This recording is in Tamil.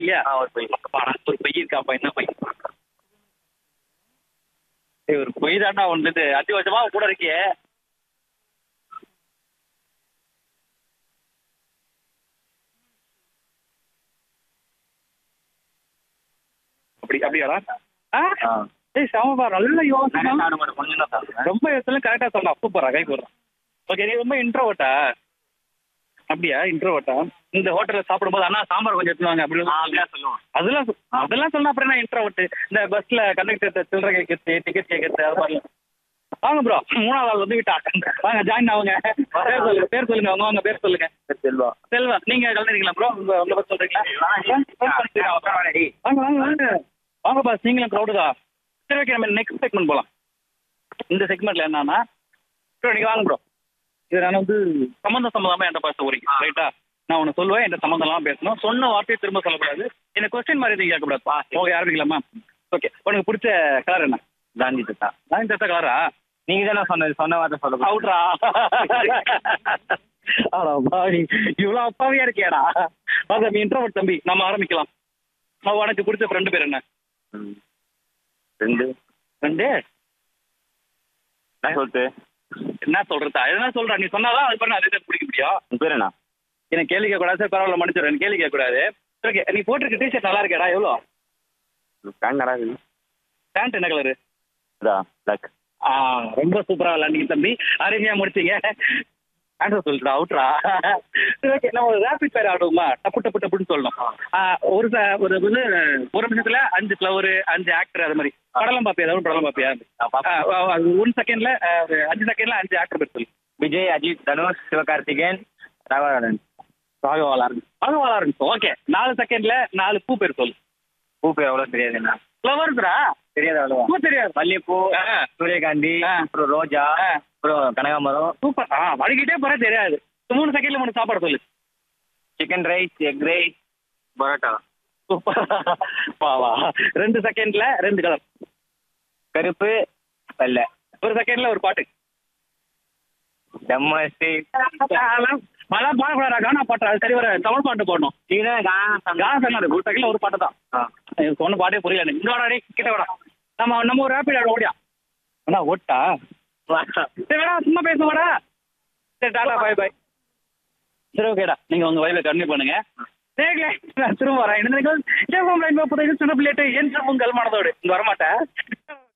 இல்லையா ஆ ஒரு பொய் அப்பாடா, ஒரு பொய் இருக்காப்பா என்ன பொய் ஏய், ஒரு பொய் தாண்டா வந்துட்டு அஞ்சு வருஷமா கூட இருக்கியே அப்படி அப்படியாடா ஆ ஆ ஏய் சமப்பா நல்ல யோசனை நான் சாப்பிட மாட்டேன் கொஞ்சம் தான் சாப்பிடுவேன் ரொம்ப இடத்துல கரெக்டா சொல்லலாம் சூப்பரா கை போடுறான் ஓகே நீ ரொம்ப இன்ட்ரோவட்டா அப்படியா இன்ட்ரோவட்டா இந்த ஹோட்டல்ல சாப்பிடும்போது அண்ணா சாம்பார் கொஞ்சம் எடுத்துவாங்க அப்படி ஆ அப்படிதான் சொல்லுவோம் அதெல்லாம் சொ- அதெல்லாம் சொன்னா அப்புறம் என்ன இன்ட்ரோவட்டு இந்த பஸ்ல கண்டக்டர் சில்லறை கேட்கறது டிக்கெட் கேட்கறது அது மாதிரி வாங்க ப்ரோ மூணாவது ஆள் வந்து விட்டா வாங்க ஜாயின் ஆகுங்க பேர் சொல்லுங்க பேர் சொல்லுங்க அவங்க வாங்க பேர் சொல்லுங்க செல்வா செல்வா நீங்க கலந்துறீங்களா ப்ரோ உங்க உங்க பஸ் சொல்றீங்களா வாங்க வாங்க வாங்க வாங்க பாஸ் நீங்களும் க்ரௌடு தான் சரி ஓகே நம்ம நெக்ஸ்ட் செக்மெண்ட் போகலாம் இந்த செக்மெண்ட்ல என்னன்னா ப்ரோ நீங்க வாங்க ப்ரோ இது நான் வந்து சம்மந்தம் சம்மந்தமா என்கிட்ட பேச போறீங்க ரைட்டா நான் ஒன்று சொல்லுவேன் என்கிட்ட சம்மந்தம்லாம் பேசணும் சொன்ன வார்த்தையை திரும்ப சொல்லக்கூடாது இந்த கொஸ்டின் மாதிரி எதுவும் கேட்கக்கூடாது ஓகே ஆரம்பிக்கலாமா ஓகே உனக்கு பிடிச்ச கலர் என்ன காந்தி தத்தா நான் தத்த கலரா நீங்க தானே சொன்னது சொன்ன வார்த்தை சொல்ல அவுட்ரா ஆடா பாவி இவ்வளோ அப்பாவியா இருக்கியாடா வாங்க நீ இன்ட்ரோவர்ட் தம்பி நம்ம ஆரம்பிக்கலாம் அவ உனக்கு பிடிச்ச ஃப்ரெண்டு பேர் என்ன ம். ரெண்டு ஃப்ரெண்டு என்ன சொல்லிட்டு என்ன சொல்றதா எதனா சொல்றா நீ சொன்னாதான் அது பண்ண அதே பிடிக்க முடியும் உன் பேர் என்ன எனக்கு கேள்வி கேட்கக்கூடாது சார் பரவாயில்ல மன்னிச்சிடுறேன் கேள்வி கேட்கக்கூடாது ஓகே நீ போட்டிருக்க டிஷர்ட் நல்லா இருக்கேடா எவ்வளோ பேண்ட் நல்லா இருக்கு பேண்ட் என்ன கலரு இதா பிளாக் ஆ ரொம்ப சூப்பரா விளாண்டீங்க தம்பி அருமையா முடிச்சீங்க ஆன்சர் சொல்லிட்டா அவுட்ரா சரி ஓகே நம்ம ஒரு ரேபிட் ஃபயர் ஆடுவோமா டப்பு டப்பு டப்புன்னு சொல்லணும் ஆ, ஒரு ச- ஒரு வந்து ஒரு நிமிஷத்துல அஞ்சு ஃப்ளவர் அஞ்சு ஆக்டர் அது மாதிரி படலாம் பாப்பியா ஏதாவது படலாம் பாப்பியா ஒன் செகண்ட்ல ஒரு அஞ்சு செகண்ட்ல அஞ்சு ஆக்டர் பேர் சொல்லு விஜய் அஜித் தனுஷ் சிவகார்த்திகேயன் ராகவன் ராகவாலா ராகவாலா இருக்கு ஓகே நாலு செகண்ட்ல நாலு பூ பேர் சொல்லு பூ பேர் எவ்வளோ தெரியாது என்ன ஃப்ளவர்ஸ்ரா தெரியாது அவ்வளோ பூ தெரியாது மல்லிகைப்பூ ஆ. சூரியகாந்தி ஆ. அப்புறம் ரோஜா ஆ. அப்புறம் கனகாமரம் சூப்பர் ஆ வடிக்கிட்டே போற தெரியாது மூணு செகண்ட்ல மூணு சாப்பாடு சொல்லு chicken rice egg rice parotta super வா வா ரெண்டு செகண்ட்ல ரெண்டு கலர் கருப்பு வெள்ளை ஒரு செகண்ட்ல ஒரு பாட்டு டம்மஸ்டி மழை பாடக்கூடாதா கானா பாட்டு அது சரி வர தமிழ் பாட்டு போடணும் கானா சொன்னாரு ஒரு செகண்ட்ல ஒரு பாட்டு தான் எனக்கு ஒன்றும் பாட்டே புரியல எனக்கு இங்க வாடா டேய், கிட்ட வாடா நம்ம நம்ம ஒரு ரேபிட் ஆட ஓடியா அண்ணா ஓட்டா சரி வேடா சும்மா பேச வாடா சரி டாடா பை பை சரி ஓகேடா நீங்க உங்க வயல கண்டினியூ பண்ணுங்க சரிங்களே நான் திரும்ப வரேன் என்ன புதைகள் சின்ன பிள்ளைட்டு என் உங்கள் மனதோடு இங்க வரமாட்டேன்